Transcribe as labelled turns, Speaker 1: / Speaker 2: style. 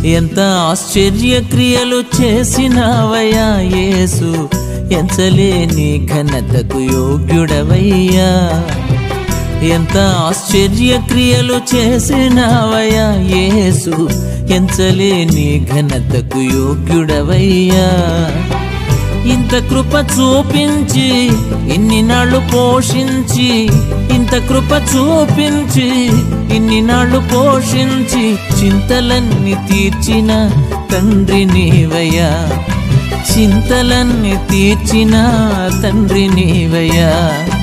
Speaker 1: ఎంత ఆశ్చర్య క్రియలు చేసినావయ్యా యేసు ఎంచలేని ఘనతకు యోగ్యుడవయ్యా ఎంత ఆశ్చర్య క్రియలు చేసినావయ్యా యేసు ఎంచలేని ఘనతకు యోగ్యుడవయ్యా ఇంత కృప చూపించి ఇన్ని నాళ్ళు పోషించి ఇంత కృప చూపించి ఇన్ని నాళ్ళు పోషించి చింతలన్నీ తీర్చిన తండ్రి నీవయ్యా చింతలన్నీ తీర్చిన తండ్రి నీవయ్యా